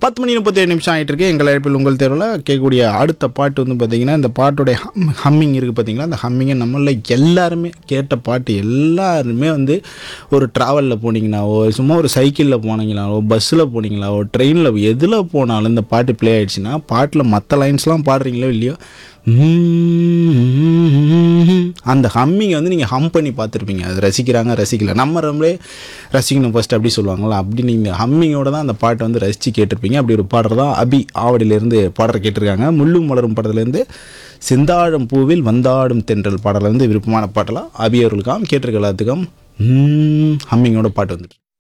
பத்து மணி முப்பத்தேழு நிமிஷம் ஆகிட்டு இருக்கு எங்கள் அழைப்பில் உங்கள் தேர்வில் கேட்கக்கூடிய அடுத்த பாட்டு வந்து பார்த்தீங்கன்னா இந்த பாட்டுடைய ஹம்மிங் இருக்குது பார்த்தீங்களா அந்த ஹம்மிங்கை நம்மள எல்லாருமே கேட்ட பாட்டு எல்லாருமே வந்து ஒரு ட்ராவலில் போனீங்கன்னாவோ சும்மா ஒரு சைக்கிளில் போனீங்களாவோ பஸ்ஸில் போனீங்களாவோ ட்ரெயினில் எதில் போனாலும் இந்த பாட்டு ப்ளே ஆயிடுச்சுன்னா பாட்டில் மற்ற லைன்ஸ்லாம் பாடுறீங்களோ இல்லையோ அந்த ஹம்மிங்கை வந்து நீங்கள் ஹம் பண்ணி பார்த்துருப்பீங்க அது ரசிக்கிறாங்க ரசிக்கல நம்ம நம்மளே ரசிக்கணும் ஃபர்ஸ்ட் அப்படி சொல்லுவாங்களா அப்படி நீங்கள் ஹம்மிங்கோட தான் அந்த பாட்டை வந்து ரசித்து கேட்டிருப்பீங்க அப்படி ஒரு பாடல் தான் அபி ஆவடியிலேருந்து பாடல் கேட்டிருக்காங்க முள்ளும் மலரும் படத்துலேருந்து செந்தாழம் பூவில் வந்தாடும் தென்றல் பாடல் வந்து விருப்பமான பாட்டெல்லாம் அபி அவர்களுக்காம் கேட்டிருக்க எல்லாத்துக்கும் ஹம்மிங்கோட பாட்டு வந்துட்டு